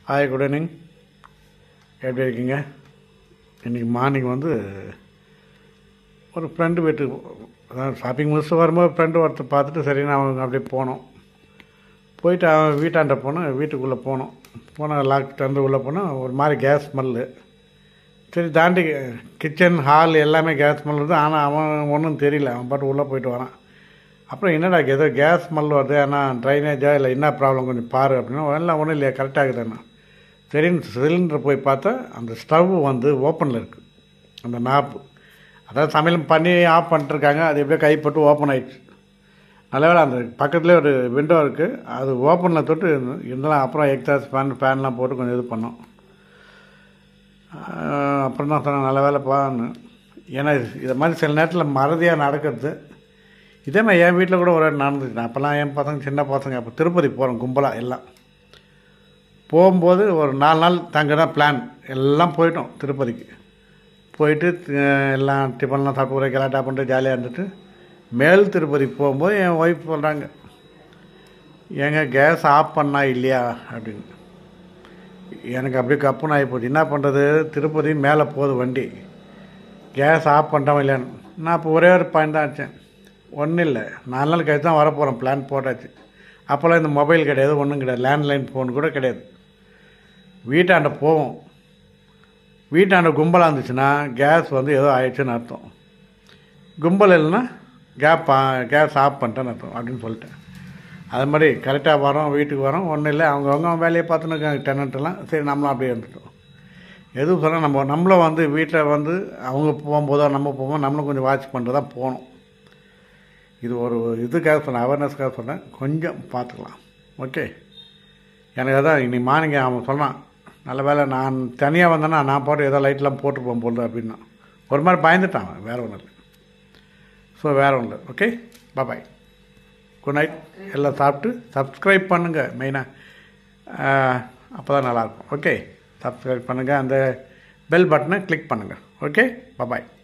hi good evening எப்படி இருக்கீங்க இன்றைக்கி மார்னிங் வந்து ஒரு ஃப்ரெண்டு வீட்டுக்கு அதான் ஷாப்பிங் முடிச்சுட்டு வரும்போது ஃப்ரெண்டு ஒருத்தர் பார்த்துட்டு சரி நான் அவங்க அப்படியே போனோம் போயிட்டு அவன் வீட்டாண்ட போனோம் வீட்டுக்குள்ளே போனோம் போனால் லாக் திறந்து உள்ளே போனால் ஒரு மாதிரி கேஸ் ஸ்மெல்லு சரி தாண்டி கிச்சன் ஹால் எல்லாமே கேஸ் ஸ்மெல் வருது ஆனால் அவன் ஒன்றும் தெரியல அவன் பாட்டு உள்ளே போயிட்டு வரான் அப்புறம் என்னடா ஏதோ கேஸ் ஸ்மெல் வருது ஆனால் ட்ரைனேஜா இல்லை என்ன ப்ராப்ளம் கொஞ்சம் பாரு அப்படின்னா எல்லாம் ஒன்றும் இல்லையா கரெக்டாகுதுண்ணா சரின்னு சிலிண்டர் போய் பார்த்தா அந்த ஸ்டவ் வந்து ஓப்பனில் இருக்குது அந்த நாப்பு அதாவது சமையல் பண்ணி ஆஃப் பண்ணிட்டுருக்காங்க அது எப்படியோ கைப்பட்டு ஓப்பன் ஆயிடுச்சு நல்ல வேளை அந்த பக்கத்துலேயே ஒரு விண்டோ இருக்குது அது ஓப்பனில் தொட்டு இருந்தாலும் அப்புறம் எக்ஸாஸ் ஃபேன் ஃபேன்லாம் போட்டு கொஞ்சம் இது பண்ணோம் ஆஹ் அப்புறம் தான் சொன்னேன் நல்ல வேலைப்பான்னு ஏன்னா இது- இதை மாதிரி சில நேரத்தில் மறதியாக நடக்கிறது இதே மாதிரி என் வீட்டில் கூட ஒரு வாட்டி நடந்துச்சு நான் அப்போல்லாம் என் பசங்க சின்ன பசங்க அப்போ திருப்பதி போகிறோம் கும்பலாக எல்லாம் போகும்போது ஒரு நாலு நாள் தங்க தான் பிளான் எல்லாம் போயிட்டோம் திருப்பதிக்கு போயிட்டு அஹ், எல்லாம் டிஃபன்லாம் சாப்பிட்டு ஒரே கலாட்டா பண்ணிட்டு ஜாலியாக இருந்துட்டு மேல் திருப்பதி போகும்போது என் ஒய்ஃப் சொல்கிறாங்க ஏங்க கேஸ் ஆஃப் பண்ணா இல்லையா அப்படின்னு எனக்கு அப்படியே கப்புன்னு ஆகி போச்சு என்ன பண்ணுறது திருப்பதி மேலே போகுது வண்டி கேஸ் ஆஃப் பண்ணிட்டோம் இல்லையான்னு நான் இப்போ ஒரே ஒரு பாயிண்ட் தான் வச்சேன் ஒன்றும் இல்லை நாலு நாள் கழிச்சு தான் வரப்போகிறோம் பிளான் போட்டாச்சு அப்போல்லாம் இந்த மொபைல் கிடையாது ஒன்றும் கிடையாது லேண்ட்லைன் ஃபோன் கூட கிடையாது வீட்டாண்ட போவோம் வீட்டாண்ட கும்பலாக இருந்துச்சுன்னா கேஸ் வந்து ஏதோ ஆயிடுச்சுன்னு அர்த்தம் கும்பல் இல்லைன்னா கேப் கேஸ் ஆஃப் பண்ணிட்டேன்னு அர்த்தம் அப்படின்னு சொல்லிட்டேன் அது மாதிரி கரெக்டாக வரோம் வீட்டுக்கு வரோம் ஒன்றும் இல்லை அவங்கவுங்க அவங்க வேலையை பார்த்துன்னு இருக்காங்க டெனண்ட்டெல்லாம் சரி நம்மளும் அப்படியே இருந்துட்டோம் எதுவும் சொன்னால் நம்ம நம்மளும் வந்து வீட்டில் வந்து அவங்க போகும்போதோ நம்ம போகும்போது நம்மளும் கொஞ்சம் வாட்ச் பண்ணிட்டு தான் போகணும் இது ஒரு இதுக்காக சொன்னேன் அவேர்னஸ்க்காக சொன்னேன் கொஞ்சம் பார்த்துக்கலாம் ஓகே எனக்கு அதான் இன்னைக்கு மார்னிங் அவன் சொன்னான் நல்ல வேளை நான் தனியாக வந்தேன்னா நான் போட்டு ஏதோ லைட்லாம் போட்டுருப்போம் போல அப்படின்னா ஒரு மாதிரி பயந்துட்டான் அவன் வேறு ஒன்றும் இல்லை ஸோ வேறு ஒன்றும் இல்லை ஓகே பாய் குட் நைட் எல்லாம் சாப்பிட்டு சப்ஸ்கிரைப் பண்ணுங்கள் மெயினாக அப்போ தான் நல்லாயிருக்கும் ஓகே சப்ஸ்கிரைப் பண்ணுங்கள் அந்த பெல் பட்டனை கிளிக் பண்ணுங்கள் ஓகே பாய்